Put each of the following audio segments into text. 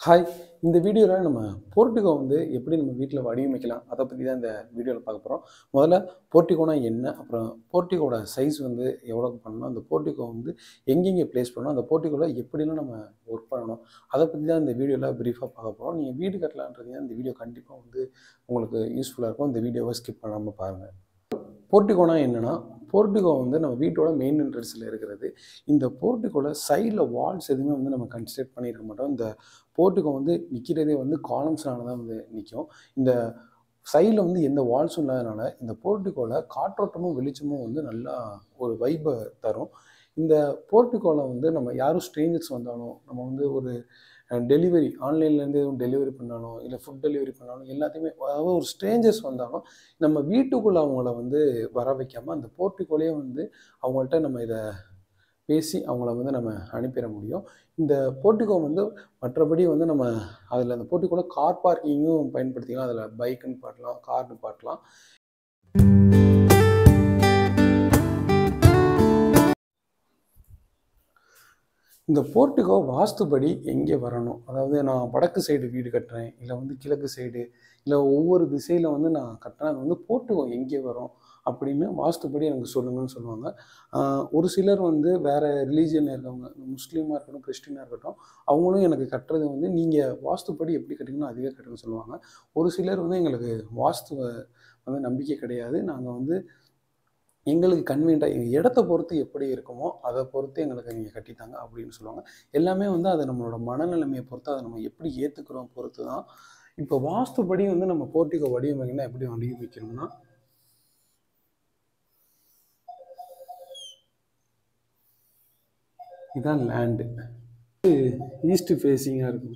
hi இந்த வீடியோவில் நம்ம போர்ட்டிகோ வந்து எப்படி நம்ம வீட்டில் வடிவமைக்கலாம் அதை பற்றி தான் இந்த வீடியோவில் பார்க்க போகிறோம் முதல்ல போர்ட்டிகோனா என்ன அப்புறம் போர்ட்டிகோட சைஸ் வந்து எவ்வளோக்கு பண்ணணும் அந்த போர்ட்டிகோ வந்து எங்கெங்கே ப்ளேஸ் பண்ணணும் அந்த போர்ட்டிகோவில் எப்படிலாம் நம்ம ஒர்க் பண்ணணும் அதை பற்றி தான் இந்த வீடியோவில் ப்ரீஃபாக பார்க்க போகிறோம் நீங்கள் வீடு கட்டலான்றீங்க இந்த வீடியோ கண்டிப்பாக வந்து உங்களுக்கு யூஸ்ஃபுல்லாக இருக்கும் இந்த வீடியோவை ஸ்கிப் பண்ணாமல் பாருங்கள் போர்ட்டிகோனா என்னென்னா போர்ட்டிகோ வந்து நம்ம வீட்டோட மெயின் என்ட்ரன்ஸில் இருக்கிறது இந்த போர்ட்டிகோவில் சைடில் வால்ஸ் எதுவுமே வந்து நம்ம கன்ஸ்ட்ரக்ட் பண்ணியிருக்க மாட்டோம் இந்த போர்ட்டிகோ வந்து நிற்கிறதே வந்து காலம்ஸ்னால தான் வந்து நிற்கும் இந்த சைடில் வந்து எந்த வால்ஸும் இல்லாதனால இந்த போர்ட்டிகோவில் காற்றோட்டமும் வெளிச்சமும் வந்து நல்லா ஒரு வைப்பை தரும் இந்த போர்ட்டிகோவில் வந்து நம்ம யாரும் ஸ்ட்ரேஞ்சர்ஸ் வந்தாலும் நம்ம வந்து ஒரு டெலிவரி ஆன்லைன்லேருந்து எதுவும் டெலிவரி பண்ணாலும் இல்லை ஃபுட் டெலிவரி பண்ணாலும் எல்லாத்தையுமே அதாவது ஒரு ஸ்ட்ரேஞ்சர்ஸ் வந்தாலும் நம்ம வீட்டுக்குள்ளே அவங்கள வந்து வர வைக்காமல் அந்த போர்ட்டிக்கோலேயே வந்து அவங்கள்ட்ட நம்ம இதை பேசி அவங்கள வந்து நம்ம அனுப்பிட முடியும் இந்த போர்ட்டிகோ வந்து மற்றபடி வந்து நம்ம அதில் அந்த போர்ட்டிக்கோல கார் பார்க்கிங்கும் பயன்படுத்திக்கலாம் அதில் பைக்குன்னு பாட்டலாம் கார்னு பாட்டலாம் இந்த போர்ட்டிகோ வாஸ்துபடி எங்கே வரணும் அதாவது நான் வடக்கு சைடு வீடு கட்டுறேன் இல்லை வந்து கிழக்கு சைடு இல்லை ஒவ்வொரு திசையில் வந்து நான் கட்டுறேன் அது வந்து போர்ட்டிகோ எங்கே வரும் அப்படின்னு வாஸ்துபடி எனக்கு சொல்லுங்கன்னு சொல்லுவாங்க ஆஹ் ஒரு சிலர் வந்து வேறு ரிலீஜியனில் இருக்கவங்க முஸ்லீமாக இருக்கட்டும் கிறிஸ்டினாக இருக்கட்டும் அவங்களும் எனக்கு கட்டுறது வந்து நீங்கள் வாஸ்துப்படி எப்படி கட்டுறீங்களோ அதுவே கட்டுன்னு சொல்லுவாங்க ஒரு சிலர் வந்து எங்களுக்கு வாஸ்துவை வந்து நம்பிக்கை கிடையாது நாங்கள் வந்து எங்களுக்கு கன்வீனியண்ட்டாக எங்கள் இடத்த பொறுத்து எப்படி இருக்குமோ அதை பொறுத்து எங்களுக்கு நீங்கள் கட்டித்தாங்க அப்படின்னு சொல்லுவாங்க எல்லாமே வந்து அது நம்மளோட மனநிலைமையை பொறுத்து அதை நம்ம எப்படி ஏற்றுக்கிறோம் பொறுத்து தான் இப்போ வாஸ்துபடி வந்து நம்ம போர்ட்டிகோ வடிவமைக்கணும்னா எப்படி வடிவமைக்கணும்னா இதுதான் லேண்டு ஈஸ்ட் ஃபேஸிங்காக இருக்கும்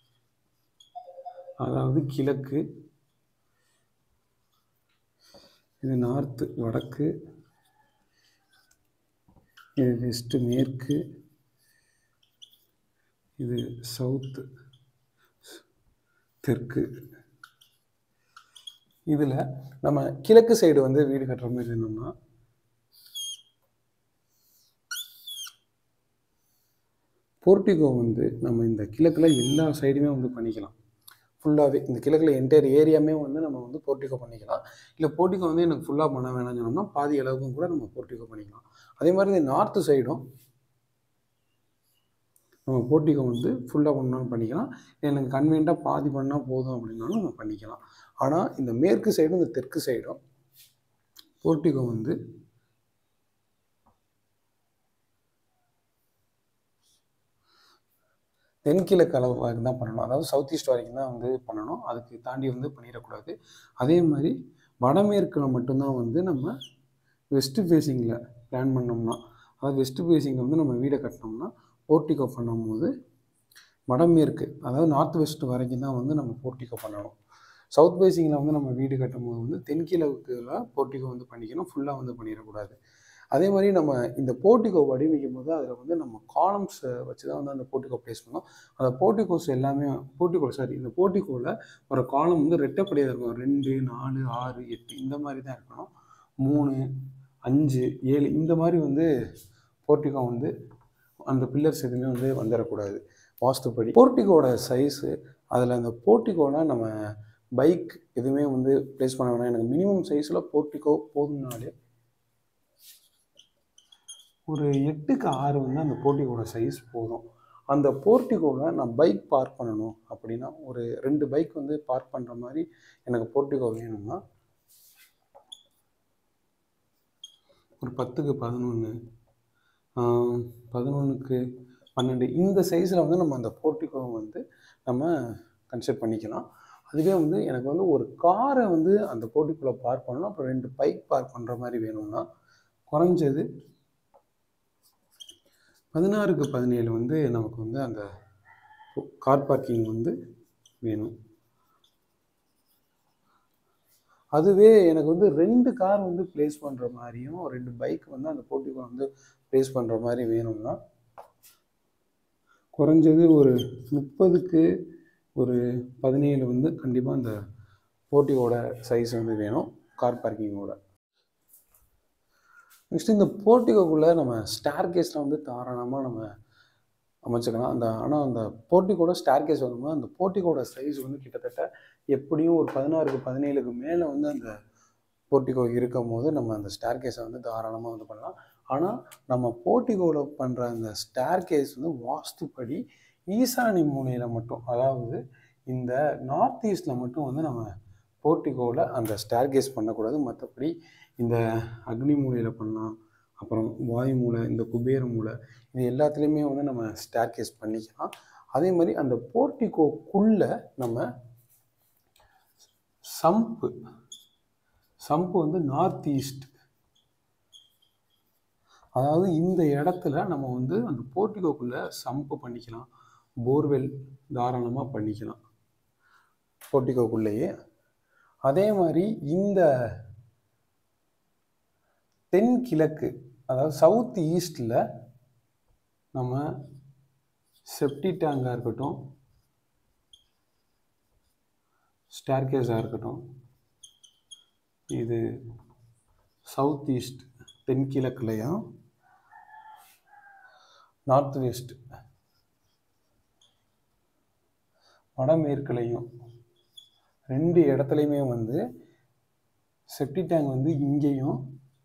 அதாவது கிழக்கு இது நார்த்து வடக்கு இது வெஸ்ட்டு மேற்கு இது சவுத்து தெற்கு இதில் நம்ம கிழக்கு சைடு வந்து வீடு கட்டுற மாதிரி இருந்தோம்னா போர்ட்டிகோ வந்து நம்ம இந்த கிழக்கில் எல்லா சைடுமே வந்து பண்ணிக்கலாம் ஃபுல்லாகவே இந்த கிழக்கில் என்டையர் ஏரியாமே வந்து நம்ம வந்து போர்ட்டிகோ பண்ணிக்கலாம் இல்லை போர்ட்டிகோ வந்து எனக்கு ஃபுல்லாக பண்ண வேணாம்னு சொன்னோம்னா பாதி அளவுக்கும் கூட நம்ம போர்ட்டிகோ பண்ணிக்கலாம் அதே மாதிரி இந்த நார்த்து சைடும் நம்ம போர்ட்டிகோ வந்து ஃபுல்லாக பண்ணாலும் பண்ணிக்கலாம் எனக்கு கன்வீனியண்ட்டாக பாதி பண்ணால் போதும் அப்படின்னாலும் நம்ம பண்ணிக்கலாம் ஆனால் இந்த மேற்கு சைடும் இந்த தெற்கு சைடும் போர்ட்டிகோ வந்து தென்கிழக்கு அளவு வரைக்கும் தான் பண்ணணும் அதாவது சவுத் ஈஸ்ட் வரைக்கும் தான் வந்து பண்ணணும் அதுக்கு தாண்டி வந்து பண்ணிடக்கூடாது அதே மாதிரி வடமேற்கில் மட்டும்தான் வந்து நம்ம வெஸ்ட் ஃபேஸிங்கில் பிளான் பண்ணோம்னா அதாவது வெஸ்ட் ஃபேஸிங்கில் வந்து நம்ம வீடை கட்டினோம்னா போர்ட்டிகோ பண்ணும்போது வடமேற்கு அதாவது நார்த் வெஸ்ட் வரைக்கும் தான் வந்து நம்ம போர்ட்டிகோ பண்ணணும் சவுத் ஃபேஸிங்கில் வந்து நம்ம வீடு கட்டும்போது வந்து தென்கிழக்குல போர்ட்டிகோ வந்து பண்ணிக்கணும் ஃபுல்லாக வந்து பண்ணிடக்கூடாது அதே மாதிரி நம்ம இந்த போர்ட்டிகோ வடிவமைக்கும் போது அதில் வந்து நம்ம காலம்ஸை வச்சு தான் வந்து அந்த போர்ட்டிகோ ப்ளேஸ் பண்ணோம் அந்த போர்ட்டிகோஸ் எல்லாமே போர்ட்டிகோ சாரி இந்த போர்ட்டிகோவில் ஒரு காலம் வந்து ரெட்டப்படியாக இருக்கும் ரெண்டு நாலு ஆறு எட்டு இந்த மாதிரி தான் இருக்கணும் மூணு அஞ்சு ஏழு இந்த மாதிரி வந்து போர்ட்டிகோ வந்து அந்த பில்லர்ஸ் எதுவுமே வந்து வந்துடக்கூடாது வாஸ்துப்படி போர்ட்டிகோட சைஸு அதில் அந்த போர்ட்டிகோவில் நம்ம பைக் எதுவுமே வந்து ப்ளேஸ் பண்ண வேணாம் எனக்கு மினிமம் சைஸில் போர்ட்டிகோ போதும்னாலே ஒரு எட்டுக்கு ஆறு வந்து அந்த போர்ட்டிகோட சைஸ் போதும் அந்த போர்ட்டிகோவில் நான் பைக் பார்க் பண்ணணும் அப்படின்னா ஒரு ரெண்டு பைக் வந்து பார்க் பண்ணுற மாதிரி எனக்கு போர்ட்டிகோ வேணும்னா ஒரு பத்துக்கு பதினொன்று பதினொன்றுக்கு பன்னெண்டு இந்த சைஸில் வந்து நம்ம அந்த போர்ட்டிகோவை வந்து நம்ம கன்சிடர் பண்ணிக்கலாம் அதுவே வந்து எனக்கு வந்து ஒரு காரை வந்து அந்த போர்ட்டிகோவில் பார்க் பண்ணணும் அப்புறம் ரெண்டு பைக் பார்க் பண்ணுற மாதிரி வேணும்னா குறைஞ்சது பதினாறுக்கு பதினேழு வந்து நமக்கு வந்து அந்த கார் பார்க்கிங் வந்து வேணும் அதுவே எனக்கு வந்து ரெண்டு கார் வந்து ப்ளேஸ் பண்ணுற மாதிரியும் ரெண்டு பைக் வந்து அந்த போட்டிக்கு வந்து ப்ளேஸ் பண்ணுற மாதிரி வேணும்னா குறைஞ்சது ஒரு முப்பதுக்கு ஒரு பதினேழு வந்து கண்டிப்பாக அந்த போட்டியோட சைஸ் வந்து வேணும் கார் பார்க்கிங்கோட நெக்ஸ்ட் இந்த போர்ட்டிகோக்குள்ளே நம்ம ஸ்டார் கேஸில் வந்து தாராளமாக நம்ம அமைச்சுக்கலாம் அந்த ஆனால் அந்த போர்ட்டிக்கோட ஸ்டார் கேஸ் வரும்போது அந்த போர்ட்டிக்கோட சைஸ் வந்து கிட்டத்தட்ட எப்படியும் ஒரு பதினாறுக்கு பதினேழுக்கு மேலே வந்து அந்த போர்ட்டிகோ இருக்கும் போது நம்ம அந்த ஸ்டார் கேஸை வந்து தாராளமாக வந்து பண்ணலாம் ஆனால் நம்ம போர்ட்டிகோவில் பண்ணுற அந்த ஸ்டார் கேஸ் வந்து வாஸ்துப்படி ஈசானி மூலையில் மட்டும் அதாவது இந்த நார்த் ஈஸ்டில் மட்டும் வந்து நம்ம போர்ட்டிகோவில் அந்த ஸ்டார் கேஸ் பண்ணக்கூடாது மற்றபடி இந்த அக்னி மூலையில் பண்ணலாம் அப்புறம் வாயு மூலை இந்த குபேர மூலை இது எல்லாத்துலேயுமே வந்து நம்ம ஸ்டார் கேஸ் பண்ணிக்கலாம் அதே மாதிரி அந்த போர்ட்டிகோக்குள்ளே நம்ம சம்பு சம்பு வந்து நார்த் ஈஸ்ட் அதாவது இந்த இடத்துல நம்ம வந்து அந்த போர்ட்டிகோக்குள்ளே சம்பு பண்ணிக்கலாம் போர்வெல் தாராளமாக பண்ணிக்கலாம் போர்ட்டிகோக்குள்ளேயே அதே மாதிரி இந்த தென்கிழக்கு அதாவது சவுத் ஈஸ்டில் நம்ம செப்டி டேங்காக இருக்கட்டும் ஸ்டேர்கேஸாக இருக்கட்டும் இது சவுத் ஈஸ்ட் தென்கிழக்குலையும் நார்த் வெஸ்ட் வடமேற்குலையும் ரெண்டு இடத்துலையுமே வந்து செப்டி டேங்க் வந்து இங்கேயும்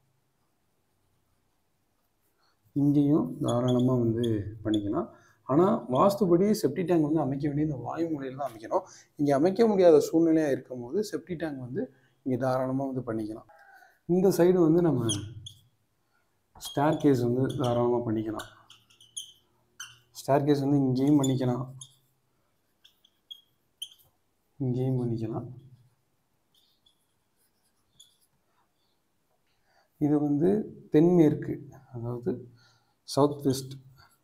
இங்கேயும் தாராளமாக வந்து பண்ணிக்கலாம் ஆனால் வாஸ்துபடி செப்டி டேங்க் வந்து அமைக்க வேண்டிய இந்த வாயு முறையில் தான் அமைக்கணும் இங்கே அமைக்க முடியாத சூழ்நிலையாக இருக்கும்போது செப்டி டேங்க் வந்து இங்கே தாராளமாக வந்து பண்ணிக்கலாம் இந்த சைடு வந்து நம்ம ஸ்டார் கேஸ் வந்து தாராளமாக பண்ணிக்கலாம் ஸ்டார் கேஸ் வந்து இங்கேயும் பண்ணிக்கலாம் இங்கேயும் பண்ணிக்கலாம் இது வந்து தென்மேற்கு அதாவது சவுத் வெஸ்ட்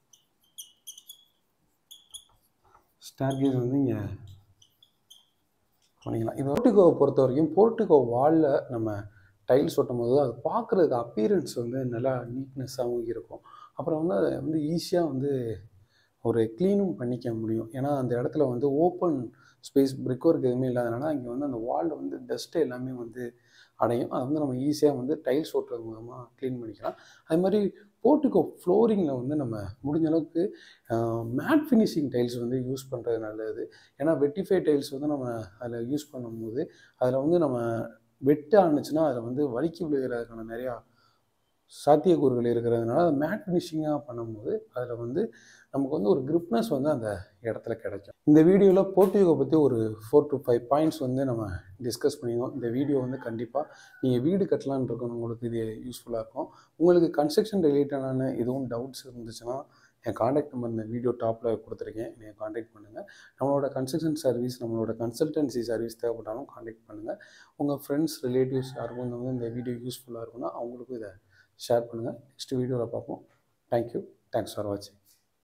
ஸ்டார்கேஸ் வந்து இங்கே பண்ணிக்கலாம் இது போர்ட்டிகோவை பொறுத்த வரைக்கும் போர்ட்டிகோ வாலில் நம்ம டைல்ஸ் ஒட்டும் போது அது பார்க்குறதுக்கு அப்பியரன்ஸ் வந்து நல்லா நீட்னஸாகவும் இருக்கும் அப்புறம் வந்து அதை வந்து ஈஸியாக வந்து ஒரு க்ளீனும் பண்ணிக்க முடியும் ஏன்னா அந்த இடத்துல வந்து ஓப்பன் ஸ்பேஸ் பிரிக் ஒர்க் எதுவுமே இல்லாதனால இங்கே வந்து அந்த வாலில் வந்து டஸ்ட்டு எல்லாமே வந்து அடையும் அதை வந்து நம்ம ஈஸியாக வந்து டைல்ஸ் ஓட்டுறது மூலமாக க்ளீன் பண்ணிக்கலாம் அது மாதிரி போர்ட்டிகோ ஃப்ளோரிங்கில் வந்து நம்ம முடிஞ்ச அளவுக்கு மேட் ஃபினிஷிங் டைல்ஸ் வந்து யூஸ் பண்ணுறது நல்லது ஏன்னா வெட்டிஃபை டைல்ஸ் வந்து நம்ம அதில் யூஸ் பண்ணும்போது அதில் வந்து நம்ம வெட்டு ஆணுச்சுன்னா அதில் வந்து வலிக்கி விழுகிறதுக்கான நிறையா சாத்தியக்கூறுகள் இருக்கிறதுனால அதை மேட் ஃபினிஷிங்காக பண்ணும்போது அதில் வந்து நமக்கு வந்து ஒரு கிரிப்னஸ் வந்து அந்த இடத்துல கிடைக்கும் இந்த வீடியோவில் போர்ட்டிகோ பற்றி ஒரு ஃபோர் டு ஃபைவ் பாயிண்ட்ஸ் வந்து நம்ம டிஸ்கஸ் பண்ணியிருந்தோம் இந்த வீடியோ வந்து கண்டிப்பாக நீங்கள் வீடு கட்டலான்னு இருக்கணும் உங்களுக்கு இது யூஸ்ஃபுல்லாக இருக்கும் உங்களுக்கு கன்ஸ்ட்ரக்ஷன் ரிலேட்டடான எதுவும் டவுட்ஸ் இருந்துச்சுன்னா என் காண்டாக்ட் நம்பர் இந்த வீடியோ டாப்பில் கொடுத்துருக்கேன் நீங்கள் காண்டாக்ட் பண்ணுங்கள் நம்மளோட கன்ஸ்ட்ரக்ஷன் சர்வீஸ் நம்மளோட கன்சல்டன்சி சர்வீஸ் தேவைப்பட்டாலும் காண்டாக்ட் பண்ணுங்கள் உங்கள் ஃப்ரெண்ட்ஸ் ரிலேட்டிவ்ஸ் யாருக்கும் வந்து இந்த வீடியோ யூஸ்ஃபுல்லாக இருக்குன்னா அவங்களுக்கும் இதை ஷேர் பண்ணுங்கள் நெக்ஸ்ட் வீடியோவில் பார்ப்போம் தேங்க்யூ தேங்க்ஸ் ஃபார் வாட்சிங்